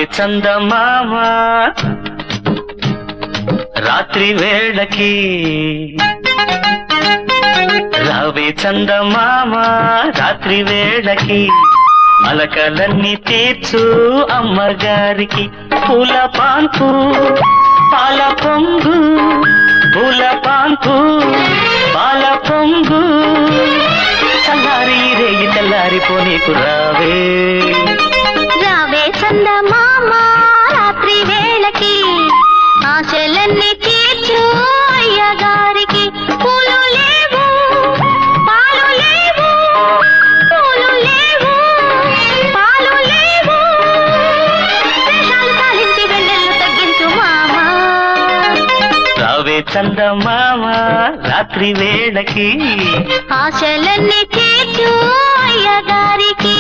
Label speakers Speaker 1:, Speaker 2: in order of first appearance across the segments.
Speaker 1: చందమామ రాత్రి వేళకి రావే చందమామ రాత్రి వేళకి అలకలన్నీ తీర్చు అమ్మగారికి పూల పాన్పు పాల పొంగు పూల పాన్పు పాల పొంగు చల్లారి రేగి తెల్లారిపోనీకు రావే
Speaker 2: రావే చందమామ రాత్రి వేళకి ఆశలన్నీ తీర్చు అయ్యగారికి పూలు లేవు పాలు లేవు పూలు లేవు పాలు లేవు వేషాలు సాధించి వెన్నెల్లు తగ్గించు మామా
Speaker 1: రావే చందమామ రాత్రి వేళకి
Speaker 2: ఆశలన్నీ తీర్చు అయ్యగారికి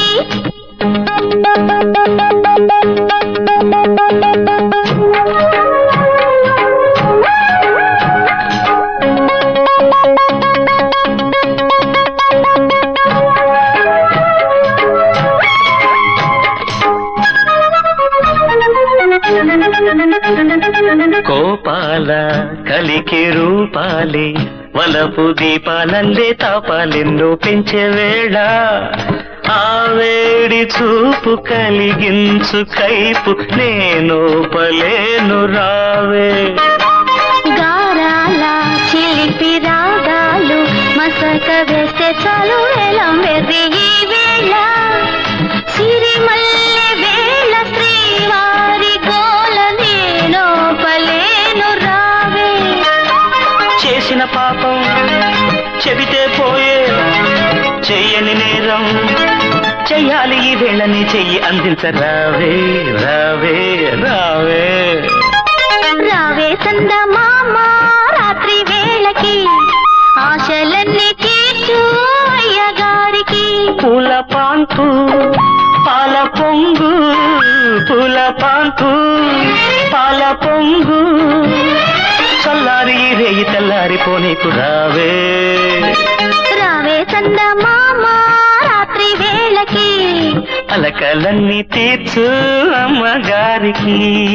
Speaker 1: కోపాల కలికి రూపాలి వలపు దీపాలందే తాపాలెన్నో పెంచే వేళ ఆ వేడి చూపు కలిగించు కైపు నేను పలేను రావే
Speaker 2: గారాల చిలిపి రాగాలు మసక వేస్తే చాలు వేళ మెర్రి ఈ వేళ సిరిమల్లె వేళ శ్రీవారి గోల నేను పలేను రావే
Speaker 1: చేసిన పాపం చెబితే పోయే చెయ్యని నేరం చెయ్యాలి ఈ వేళని చెయ్యి అందించరావే రావే రావే
Speaker 2: రావే చందమామ రాత్రి వేళకి ఆశలన్నీ తీర్చు అయ్యగారికి
Speaker 1: పూల పాన్పు పాల పొంగు పూల పాన్పు పాల పొంగు చల్లారి ఈ రేయి తెల్లారిపోనీకు రావే
Speaker 2: రావే చందమామ రాత్రి వేళకి
Speaker 1: అలకలన్నీ తీర్చు అమ్మగారికి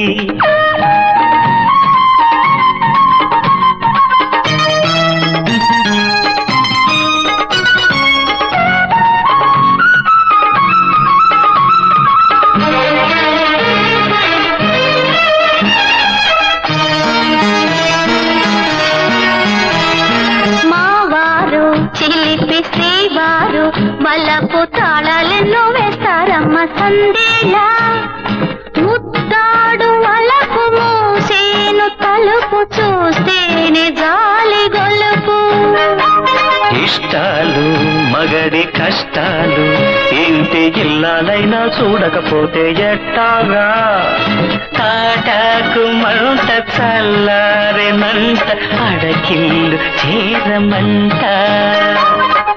Speaker 2: మావారు చిలిపి శ్రీవారు మల్లపు తాళాలెన్నో వేస్తారమ్మ సందేలా ముద్దాడు వలపు మూసేను తలుపు చూస్తేనే జాలి గొలుపు
Speaker 1: ఇష్టాలు మగడి కష్టాలు ఇంటి ఇల్లాలైనా చూడకపోతే ఎట్టాగా తాటాకు మంట చల్లారెనంట అడకిల్లు చేరమంట